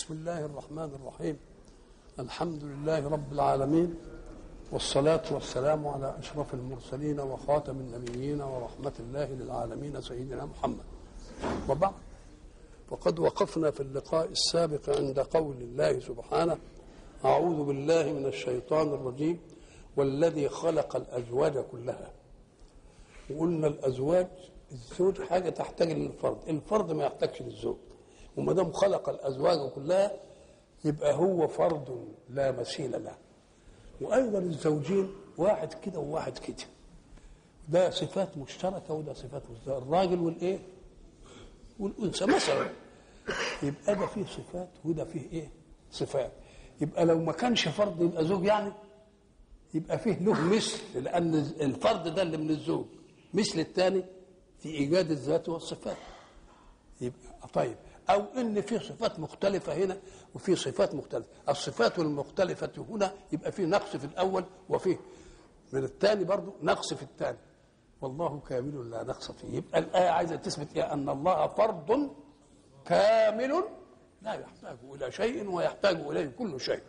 بسم الله الرحمن الرحيم الحمد لله رب العالمين والصلاة والسلام على أشرف المرسلين وخاتم النبيين ورحمة الله للعالمين سيدنا محمد وبعد وقد وقفنا في اللقاء السابق عند قول الله سبحانه أعوذ بالله من الشيطان الرجيم والذي خلق الأزواج كلها وقلنا الأزواج الزوج حاجة تحتاج للفرد الفرد ما يحتاجش للزوج وما دام خلق الأزواج كلها يبقى هو فرد لا مثيل له وايضا الزوجين واحد كده وواحد كده ده صفات مشتركه وده صفات مشتركه الراجل والايه والانثى مثلا يبقى ده فيه صفات وده فيه ايه صفات يبقى لو ما كانش فرد يبقى زوج يعني يبقى فيه له مثل لان الفرد ده اللي من الزوج مثل الثاني في ايجاد الذات والصفات يبقى طيب او ان في صفات مختلفه هنا وفي صفات مختلفه الصفات المختلفه هنا يبقى في نقص في الاول وفيه من الثاني برضه نقص في الثاني والله كامل لا نقص فيه يبقى الايه عايزه تثبت إيه؟ ان الله فرد كامل لا يحتاج الى شيء ويحتاج اليه كل شيء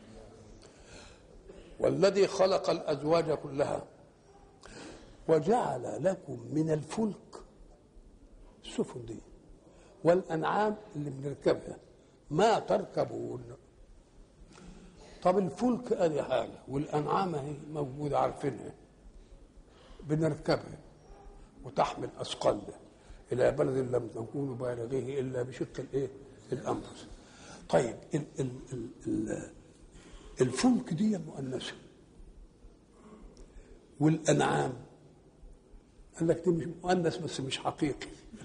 والذي خلق الازواج كلها وجعل لكم من الفلك السفن دي والانعام اللي بنركبها ما تركبون طب الفلك ادي حاجه والانعام اهي موجوده عارفينها بنركبها وتحمل اثقالنا الى بلد لم تكونوا بالغيه الا بشق الايه؟ الانفس. طيب ال ال ال ال الفلك دي مؤنثه والانعام قال لك دي مش مؤنث بس مش حقيقي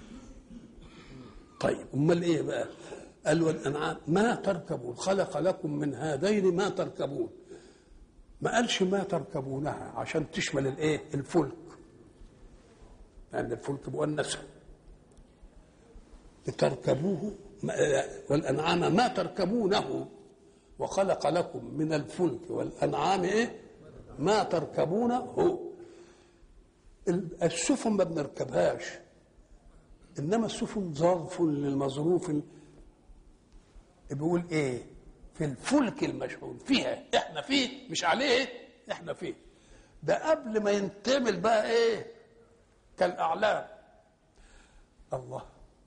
طيب امال ايه بقى قال والانعام ما تركبون خلق لكم من هذين ما تركبون ما قالش ما تركبونها عشان تشمل الايه الفلك لان الفلك مؤنثه لتركبوه والانعام ما تركبونه وخلق لكم من الفلك والانعام ايه ما تركبونه السفن ما بنركبهاش انما السفن ظرف للمظروف بيقول ايه في الفلك المشحون فيها احنا فيه مش عليه احنا فيه ده قبل ما ينتمل بقى ايه كالاعلام الله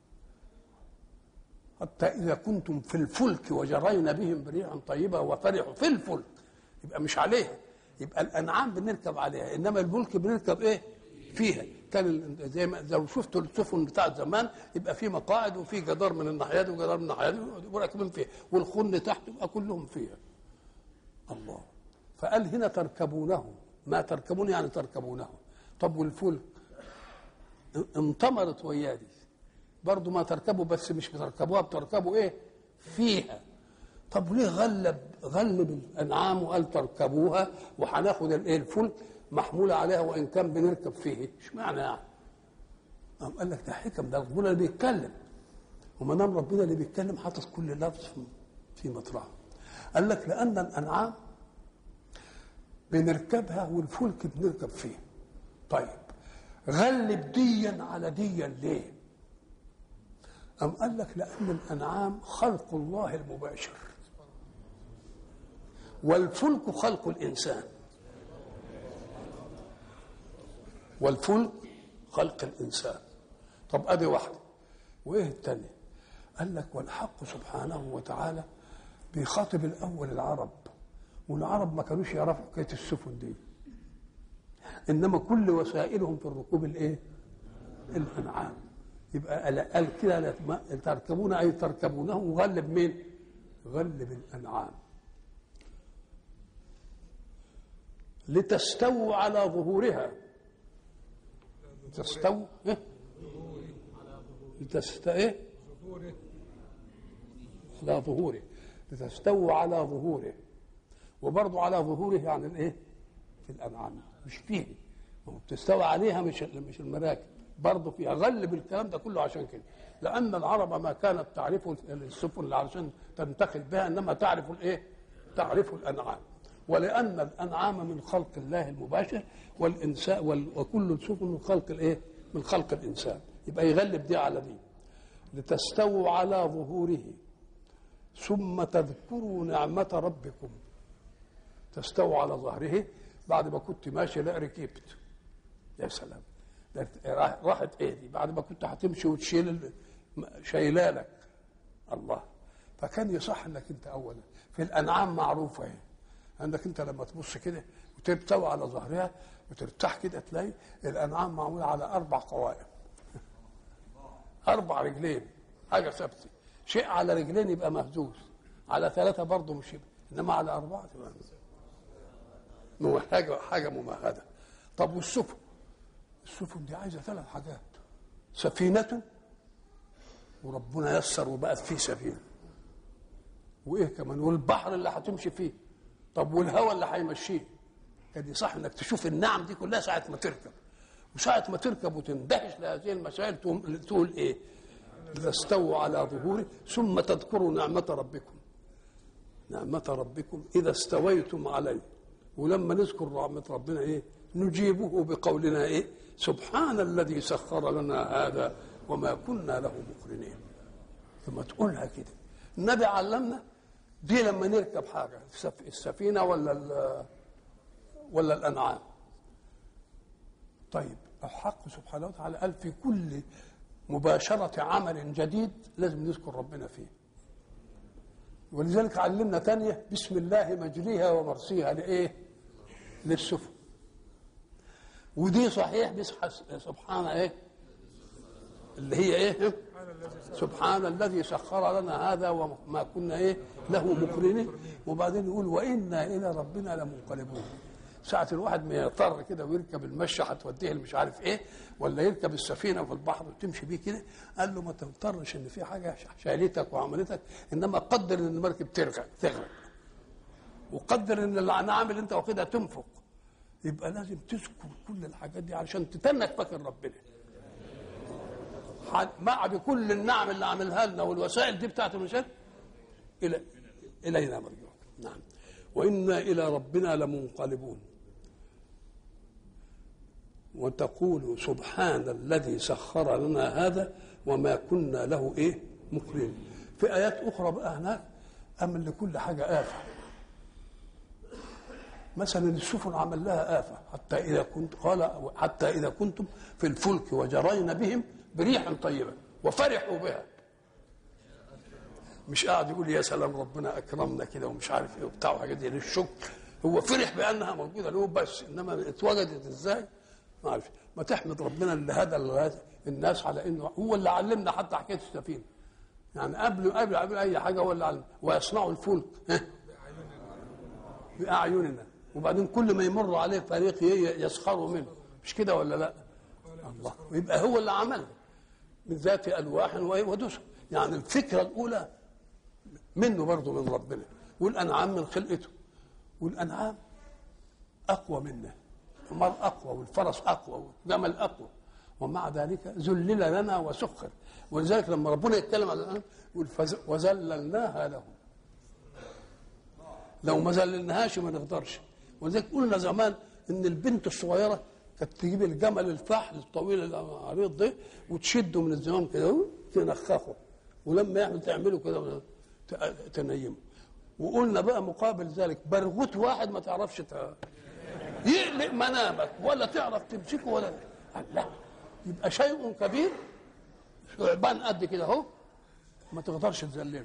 حتى اذا كنتم في الفلك وجرينا بهم بريحا طيبه وفرحوا في الفلك يبقى مش عليها يبقى الانعام بنركب عليها انما الملك بنركب ايه فيها كان زي ما لو شفتوا السفن بتاعت زمان يبقى في مقاعد وفي جدار من الناحيه دي وجدار من الناحيه دي وراكبين فيها والخن تحت يبقى كلهم فيها الله فقال هنا تركبونه ما تركبون يعني تركبونه طب والفلك انطمرت وياه دي برضه ما تركبوا بس مش بتركبوها بتركبوا ايه فيها طب ليه غلب غلب الانعام وقال تركبوها وهناخد الايه الفلك محمولة عليها وإن كان بنركب فيه اشمعنى يعني قام قال لك ده حكم ده ربنا اللي بيتكلم وما دام ربنا اللي بيتكلم حاطط كل لفظ في مطرحه قال لك لأن الأنعام بنركبها والفلك بنركب فيه طيب غلب ديا على ديا ليه أم قال لك لأن الأنعام خلق الله المباشر والفلك خلق الإنسان والفلك خلق الانسان طب ادي واحده وايه الثانيه قال لك والحق سبحانه وتعالى بيخاطب الاول العرب والعرب ما كانوش يعرفوا حكايه السفن دي انما كل وسائلهم في الركوب الايه الانعام يبقى قال كده تركبون اي تركبونه وغلب مين غلب الانعام لتستووا على ظهورها تستووا إيه؟ لتست ايه؟ على ظهوره لتستووا على ظهوره وبرضه على ظهوره يعني الايه؟ في الانعام مش فيه بتستوى عليها مش مش المراكب برضه فيها غلب الكلام ده كله عشان كده لان العرب ما كانت تعرف السفن علشان تنتقل بها انما تعرف الايه؟ تعرف الانعام ولأن الأنعام من خلق الله المباشر والإنسان وال... وكل السفن من خلق الإيه؟ من خلق الإنسان يبقى يغلب دي على دي لتستووا على ظهوره ثم تذكروا نعمة ربكم تستووا على ظهره بعد ما كنت ماشي لا ركبت يا سلام ده راحت ايه دي بعد ما كنت هتمشي وتشيل شايلالك الله فكان يصح انك انت اولا في الانعام معروفه اهي عندك انت لما تبص كده وتستوي على ظهرها وترتاح كده تلاقي الانعام معموله على اربع قوائم اربع رجلين حاجه ثابته شيء على رجلين يبقى مهزوز على ثلاثه برضه مش يبقى انما على اربعه تبقى حاجه حاجه ممهده طب والسفن السفن دي عايزه ثلاث حاجات سفينه وربنا يسر وبقت فيه سفينه وايه كمان والبحر اللي هتمشي فيه طب والهواء اللي هيمشيه كان يصح انك تشوف النعم دي كلها ساعه ما تركب وساعه ما تركب وتندهش لهذه المسائل تقول ايه اذا استووا على ظهوره ثم تذكروا نعمه ربكم نعمه ربكم اذا استويتم عليه ولما نذكر رحمه ربنا ايه نجيبه بقولنا ايه سبحان الذي سخر لنا هذا وما كنا له مقرنين ثم تقولها كده النبي علمنا دي لما نركب حاجه السفينه ولا ولا الانعام طيب الحق سبحانه وتعالى قال في كل مباشرة عمل جديد لازم نذكر ربنا فيه ولذلك علمنا تانية بسم الله مجريها ومرسيها لإيه للسفن ودي صحيح سبحان ايه اللي هي ايه سبحان الذي سخر لنا هذا وما كنا ايه له مقرنين وبعدين يقول وانا الى ربنا لمنقلبون ساعة الواحد ما يضطر كده ويركب المشة هتوديه مش عارف ايه ولا يركب السفينة في البحر وتمشي بيه كده قال له ما تضطرش ان في حاجة شالتك وعملتك انما قدر ان المركب تغرق تغرق وقدر ان الانعام اللي انت واخدها تنفق يبقى لازم تذكر كل الحاجات دي علشان تتنك فاكر ربنا مع بكل النعم اللي عملها لنا والوسائل دي بتاعت المشاكل الى الينا مرجعون نعم وانا الى ربنا لمنقلبون وتقول سبحان الذي سخر لنا هذا وما كنا له ايه مقرين في ايات اخرى بقى هناك امن لكل حاجه افه مثلا السفن عمل لها آفة حتى إذا كنت قال حتى إذا كنتم في الفلك وجرين بهم بريح طيبة وفرحوا بها مش قاعد يقول يا سلام ربنا أكرمنا كده ومش عارف إيه وبتاع وحاجات دي للشكر هو فرح بأنها موجودة له بس إنما اتوجدت إزاي ما عارف ما تحمد ربنا اللي هدى الناس على إنه هو اللي علمنا حتى حكاية السفينة يعني قبل قبل قبل أي حاجة هو اللي علم ويصنعوا الفلك بأعيننا وبعدين كل ما يمر عليه فريق يسخروا منه مش كده ولا لا الله ويبقى هو اللي عمل من ذات الواح ودسر يعني الفكره الاولى منه برضه من ربنا والانعام من خلقته والانعام اقوى منا المرء اقوى والفرس اقوى والجمل اقوى ومع ذلك ذلل لنا وسخر ولذلك لما ربنا يتكلم عن الانعام يقول وذللناها لهم لو ما ذللناهاش ما نقدرش ولذلك قلنا زمان ان البنت الصغيره كانت تجيب الجمل الفحل الطويل العريض ده وتشده من الزمام كده تنخخه ولما يعمل تعمله كده تنيمه وقلنا بقى مقابل ذلك برغوت واحد ما تعرفش يقلق منامك ولا تعرف تمسكه ولا لا يبقى شيء كبير ثعبان قد كده اهو ما تقدرش تذلله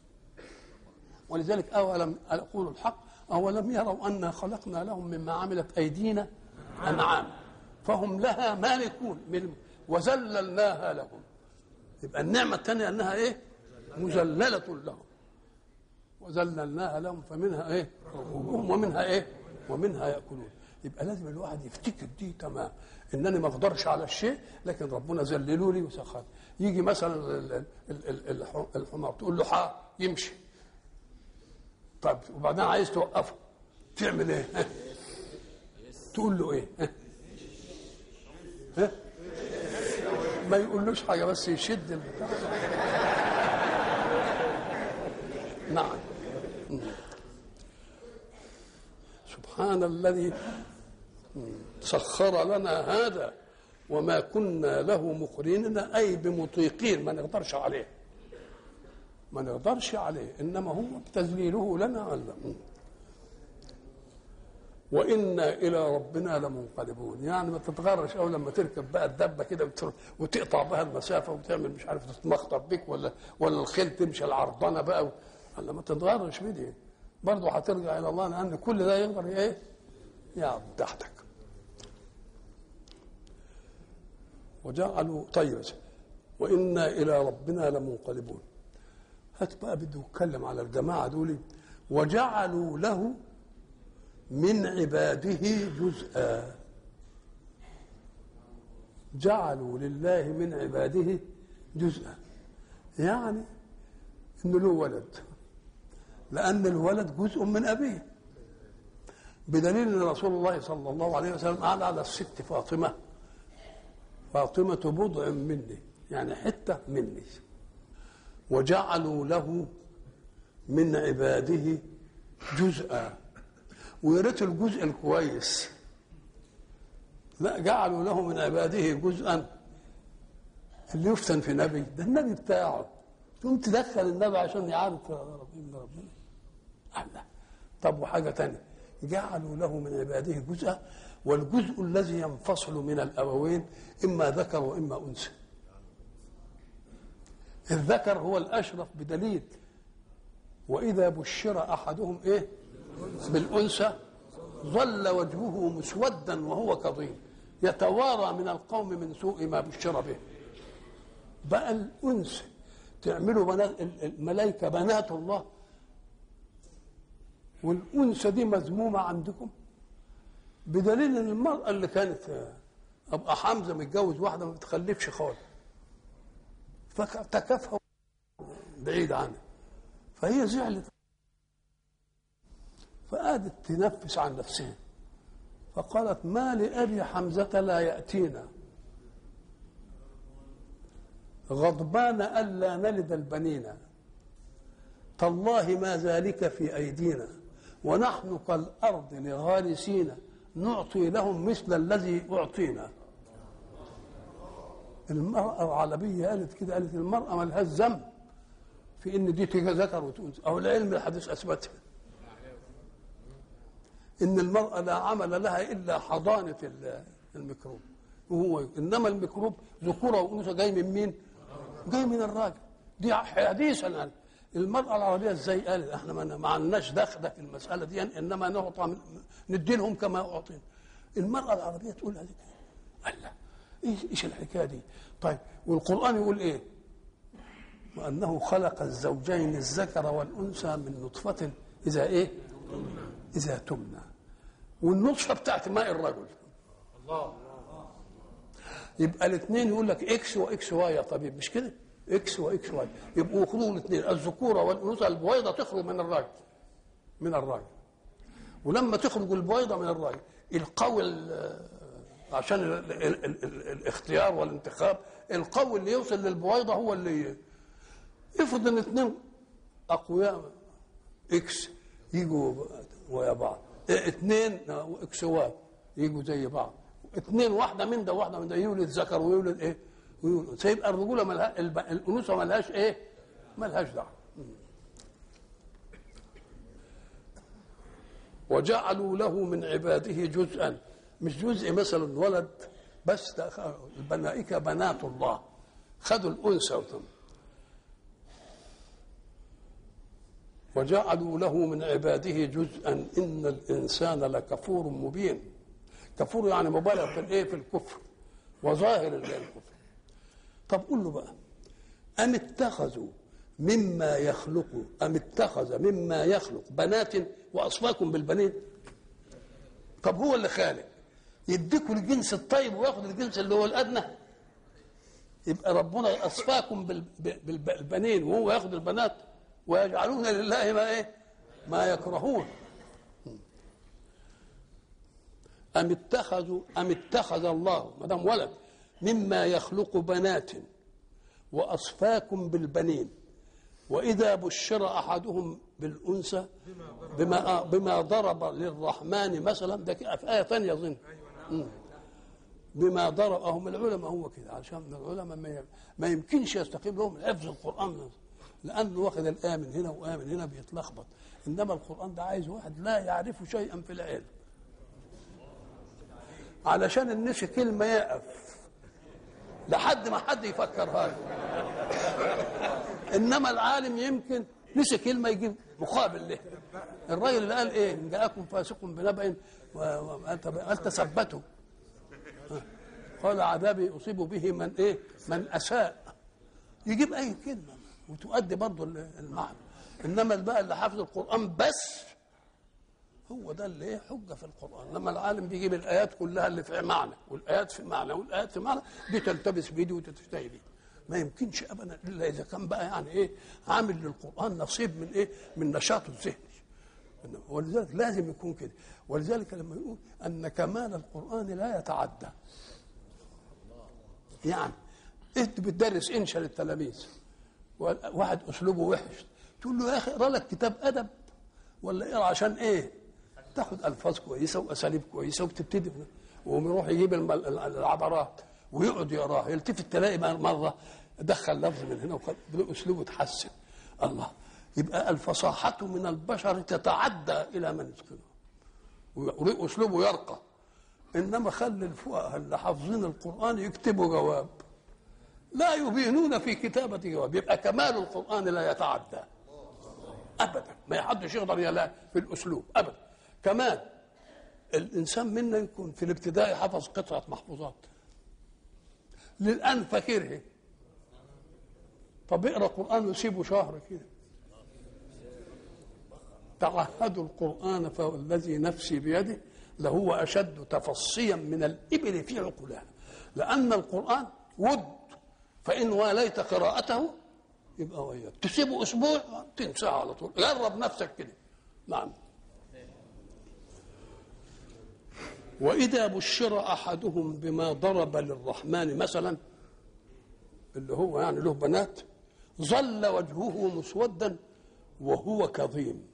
ولذلك اولم اقول الحق أولم يروا أنا خلقنا لهم مما عملت أيدينا أنعام فهم لها مالكون وذللناها لهم يبقى النعمة الثانية أنها إيه مذللة لهم وذللناها لهم فمنها إيه ركوبهم ومنها إيه ومنها يأكلون يبقى لازم الواحد يفتكر دي تمام انني ما اقدرش على الشيء لكن ربنا ذللوا لي وسخر يجي مثلا الحمار تقول له حا يمشي طيب وبعدين عايز توقفه تعمل ايه؟ ها؟ تقول له ايه؟ ها؟ ها؟ ما يقولوش حاجه بس يشد البتاع نعم سبحان الذي سخر لنا هذا وما كنا له مقرنين اي بمطيقين ما نقدرش عليه ما نقدرش عليه انما هو تذليله لنا ولا وإنا إلى ربنا لمنقلبون يعني ما تتغرش أو لما تركب بقى الدبة كده وتقطع بها المسافة وتعمل مش عارف تتمخطر بك ولا ولا الخيل تمشي العرضنة بقى ولا ما تتغرش بدي برضه هترجع إلى الله لأن كل ده يقدر إيه يعبد تحتك وجعلوا طيب وإنا إلى ربنا لمنقلبون هات بقى بده يتكلم على الجماعة دول وجعلوا له من عباده جزءا جعلوا لله من عباده جزءا يعني انه له ولد لان الولد جزء من ابيه بدليل ان رسول الله صلى الله عليه وسلم قال على الست فاطمه فاطمه بضع مني يعني حته مني وجعلوا له من عباده جزءا ويا ريت الجزء الكويس لا جعلوا له من عباده جزءا اللي يفتن في نبي ده النبي بتاعه تقوم تدخل النبي عشان يعرف ربنا ربنا الله طب وحاجه تانية جعلوا له من عباده جزءا والجزء الذي ينفصل من الابوين اما ذكر واما انثى الذكر هو الاشرف بدليل واذا بشر احدهم ايه بالأنثى ظل وجهه مسودا وهو كظيم يتوارى من القوم من سوء ما بشر به بقى الأنثى تعملوا بنات الملائكة بنات الله والأنثى دي مذمومة عندكم بدليل ان المرأة اللي كانت أبقى حمزة متجوز واحدة ما بتخلفش خالص فتكافها بعيد عنها فهي زعلت فقعدت تنفس عن نفسها فقالت ما لأبي حمزة لا يأتينا غضبان ألا نلد البنين تالله ما ذلك في أيدينا ونحن كالأرض لغارسين نعطي لهم مثل الذي أعطينا المرأة العربية قالت كده قالت المرأة ما لهاش ذنب في إن دي تيجي ذكر وتنثى أو العلم الحديث أثبتها ان المراه لا عمل لها الا حضانه الميكروب وهو انما الميكروب ذكوره وانوثه جاي من مين؟ جاي من الراجل دي حديثا قال المراه العربيه ازاي قالت احنا ما عندناش دخله في المساله دي انما نعطى ندي لهم كما اعطينا المراه العربيه تقول هذه الله ايش الحكايه دي؟ طيب والقران يقول ايه؟ وانه خلق الزوجين الذكر والانثى من نطفه اذا ايه؟ اذا تمنى والنطفه بتاعت ماء الرجل الله يبقى الاثنين يقول لك اكس واكس واي يا طبيب مش كده اكس واكس واي يبقوا يخرجوا الاثنين الذكوره والانوثه البويضه تخرج من الراجل من الراجل ولما تخرج البويضه من الراجل القوي عشان ال ال ال ال الاختيار والانتخاب القوي اللي يوصل للبويضه هو اللي افرض ان اثنين اقوياء اكس يجوا ويا بعض اثنين اكسوات يجوا زي بعض اثنين واحده من ده واحده من ده يولد ذكر ويولد ايه ويولد سيبقى الرجوله ملها الانوثه ملهاش ايه ملهاش دعوه وجعلوا له من عباده جزءا مش جزء مثلا ولد بس الملائكه بنات الله خدوا الانثى وتم وجعلوا له من عباده جزءا ان الانسان لكفور مبين كفور يعني مبالغ في الايه في الكفر وظاهر الكفر طب قول له بقى ام اتخذوا مما يخلق ام اتخذ مما يخلق بنات واصفاكم بالبنين طب هو اللي خالق يديكوا الجنس الطيب وياخد الجنس اللي هو الادنى يبقى ربنا اصفاكم بالبنين وهو ياخد البنات ويجعلون لله ما ايه ما يكرهون أم اتخذوا أم اتخذ الله ما دام ولد مما يخلق بنات وأصفاكم بالبنين وإذا بشر أحدهم بالأنثى بما بما ضرب للرحمن مثلا ده في آية ثانية أظن بما ضرب هم العلماء هو كده عشان العلماء ما يمكنش يستقيم لهم حفظ القرآن لانه واخد الايه من هنا وايه من هنا بيتلخبط انما القران ده عايز واحد لا يعرف شيئا في العلم علشان النسي كلمه يقف لحد ما حد يفكرها له انما العالم يمكن نسي كلمه يجيب مقابل له الراجل اللي قال ايه ان جاءكم فاسق بنبأ هل تثبتوا قال عذابي اصيب به من ايه من اساء يجيب اي كلمه وتؤدي برضه المعنى انما بقى اللي حافظ القران بس هو ده اللي ايه حجه في القران لما العالم بيجيب الايات كلها اللي في معنى والايات في معنى والايات في معنى دي تلتبس بيدي وتتشتهي بيه ما يمكنش ابدا الا اذا كان بقى يعني ايه عامل للقران نصيب من ايه من نشاطه الذهني ولذلك لازم يكون كده ولذلك لما يقول ان كمال القران لا يتعدى يعني انت بتدرس انشا للتلاميذ واحد اسلوبه وحش تقول له يا اخي اقرا لك كتاب ادب ولا اقرا عشان ايه تاخد الفاظ كويسه واساليب كويسه وبتبتدي ويقوم يروح يجيب العبارات ويقعد يقراها يلتفت تلاقي مره دخل لفظ من هنا واسلوبه اتحسن الله يبقى الفصاحة من البشر تتعدى إلى من يتقنه وأسلوبه يرقى إنما خلي الفقهاء اللي حافظين القرآن يكتبوا جواب لا يبينون في كتابة جواب يبقى كمال القرآن لا يتعدى أبدا ما حدش يقدر يلا في الأسلوب أبدا كمان الإنسان منا يكون في الابتدائي حفظ قطعة محفوظات للآن فاكرها طب اقرا قرآن وسيبه شهر كده تعهدوا القرآن فالذي نفسي بيده لهو أشد تفصيا من الإبل في عقولها لأن القرآن ود فإن واليت قراءته يبقى وياك تسيبه أسبوع تنساه على طول جرب نفسك كده نعم وإذا بشر أحدهم بما ضرب للرحمن مثلا اللي هو يعني له بنات ظل وجهه مسودا وهو كظيم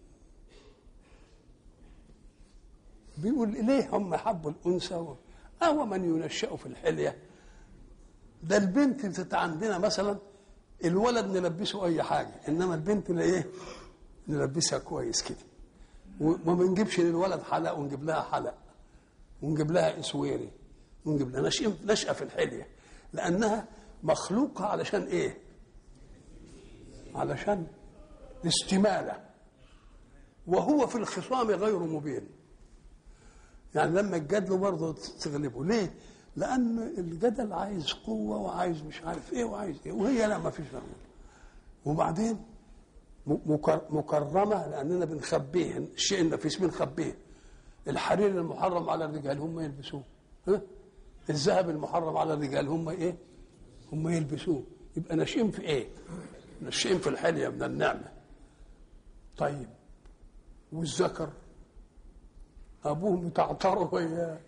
بيقول ليه هم حبوا الانثى أو من ينشأ في الحليه ده البنت اللي عندنا مثلا الولد نلبسه اي حاجه انما البنت اللي ايه نلبسها كويس كده وما بنجيبش للولد حلق ونجيب لها حلق ونجيب لها اسويري ونجيب لها نشأة في الحليه لانها مخلوقه علشان ايه علشان الاستماله وهو في الخصام غير مبين يعني لما الجدل برضه تغلبه ليه؟ لأن الجدل عايز قوة وعايز مش عارف إيه وعايز إيه وهي لا ما فيش رغبة وبعدين مكرمة لأننا بنخبيه الشيء النفيس بنخبيه الحرير المحرم على الرجال هم يلبسوه ها؟ الذهب المحرم على الرجال هم ايه؟ هم يلبسوه يبقى ناشئين في ايه؟ ناشئين في الحلية من النعمة طيب والذكر ابوهم يتعطروا وياه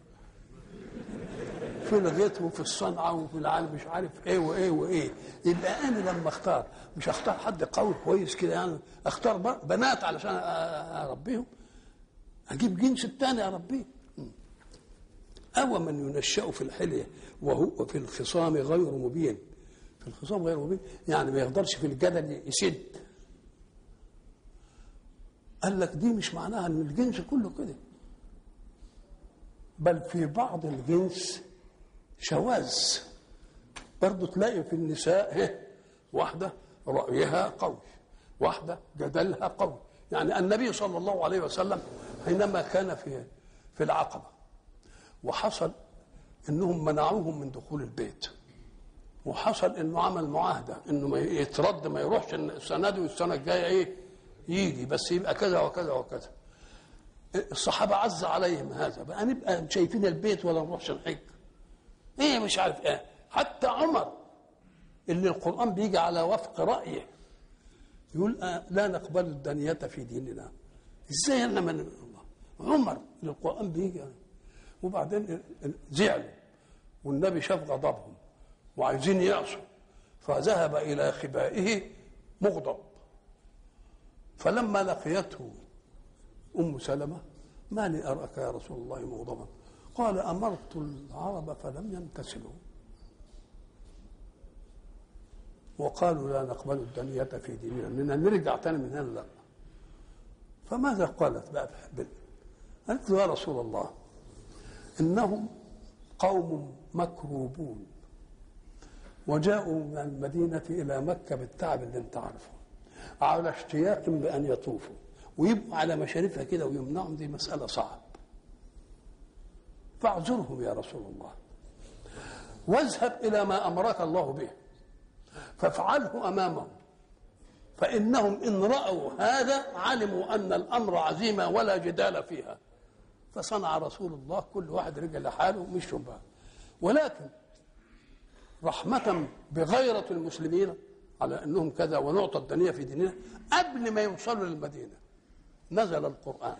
في الغيط وفي الصنعة وفي العالم مش عارف ايه وايه وايه يبقى انا لما اختار مش اختار حد قوي كويس كده يعني اختار بنات علشان اربيهم اجيب جنس الثاني اربيه أو من ينشأ في الحلية وهو في الخصام غير مبين في الخصام غير مبين يعني ما يقدرش في الجدل يسد قال لك دي مش معناها ان الجنس كله كده بل في بعض الجنس شواذ برضه تلاقي في النساء واحدة رأيها قوي واحدة جدلها قوي يعني النبي صلى الله عليه وسلم حينما كان في في العقبة وحصل انهم منعوهم من دخول البيت وحصل انه عمل معاهده انه ما يترد ما يروحش السنه دي والسنه الجايه ايه يجي بس يبقى كذا وكذا وكذا الصحابه عز عليهم هذا بقى نبقى شايفين البيت ولا نروحش نحج ايه مش عارف ايه حتى عمر اللي القران بيجي على وفق رايه يقول آه لا نقبل الدنية في ديننا ازاي انا من الله عمر اللي القران بيجي يعني. وبعدين زعلوا والنبي شاف غضبهم وعايزين يعصوا فذهب الى خبائه مغضب فلما لقيته ام سلمه ما لي اراك يا رسول الله مغضبا قال امرت العرب فلم يمتثلوا وقالوا لا نقبل الدنية في ديننا اننا نرجع تاني من هنا لا فماذا قالت بقى بال- قالت له يا رسول الله انهم قوم مكروبون وجاءوا من المدينة إلى مكة بالتعب اللي أنت عارفه على اشتياق بأن يطوفوا ويبقوا على مشارفها كده ويمنعهم دي مسألة صعب فاعذرهم يا رسول الله واذهب إلى ما أمرك الله به فافعله أمامهم فإنهم إن رأوا هذا علموا أن الأمر عزيمة ولا جدال فيها فصنع رسول الله كل واحد رجع لحاله مشوا بقى ولكن رحمة بغيرة المسلمين على أنهم كذا ونعطى الدنيا في ديننا قبل ما يوصلوا للمدينة نزل القرآن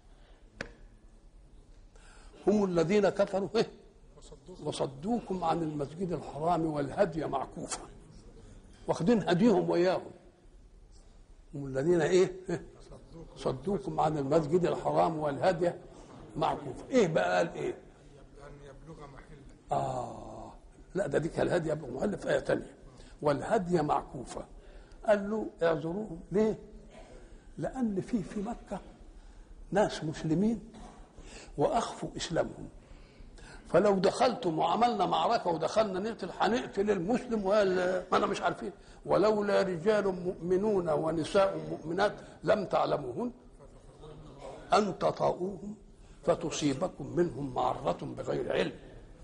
هم الذين كفروا إيه؟ وصدوكم عن المسجد الحرام والهدي معكوفا واخدين هديهم وياهم هم الذين ايه إيه؟ صدوكم عن المسجد الحرام والهدي معكوفا ايه بقى قال ايه أن يبلغ محله آه لا ده ديك الهدي يبلغ محل في آية تانية والهدي معكوفة قال له اعذروهم ليه؟ لأن في في مكة ناس مسلمين وأخفوا إسلامهم فلو دخلتم وعملنا معركة ودخلنا نقتل هنقتل المسلم ولا ما أنا مش عارفين ولولا رجال مؤمنون ونساء مؤمنات لم تعلموهن أن تطاؤوهم فتصيبكم منهم معرة بغير علم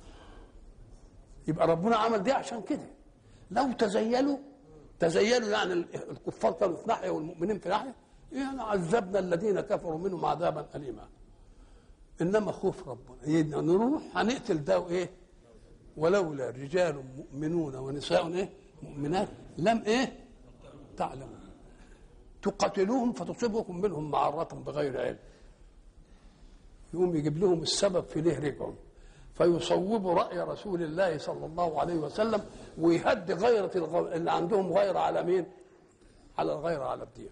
يبقى ربنا عمل دي عشان كده لو تزيلوا تزيلوا يعني ال- الكفار كانوا في ناحيه والمؤمنين في ناحيه يعني عذبنا الذين كفروا منهم عذابا اليما انما خوف ربنا إيه نروح هنقتل ده وايه ولولا رجال مؤمنون ونساء ايه مؤمنات لم ايه تعلموا تقاتلوهم فتصيبكم منهم معرة بغير علم يقوم يجيب لهم السبب في ليه رجعوا فيصوبوا رأي رسول الله صلى الله عليه وسلم ويهدي غيرة الغ- اللي عندهم غيرة على مين؟ على الغيرة على الدين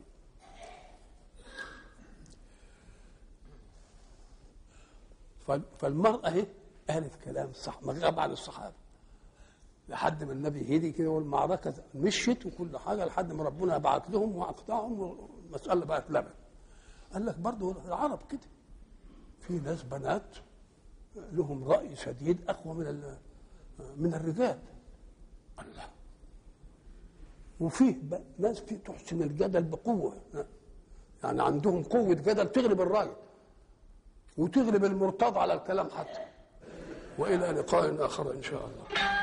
فال- فالمرأة اهي قالت كلام صح ما غاب عن الصحابة لحد ما النبي هدي كده والمعركة مشيت وكل حاجة لحد ما ربنا بعت لهم وأقطعهم والمسألة بقت لبن قال لك برضه العرب كده في ناس بنات لهم رأي شديد أقوى من ال- من الرجال الله وفيه ب- ناس في تحسن الجدل بقوة يعني عندهم قوة جدل تغلب الرأي وتغلب المرتضى على الكلام حتى وإلى لقاء آخر إن شاء الله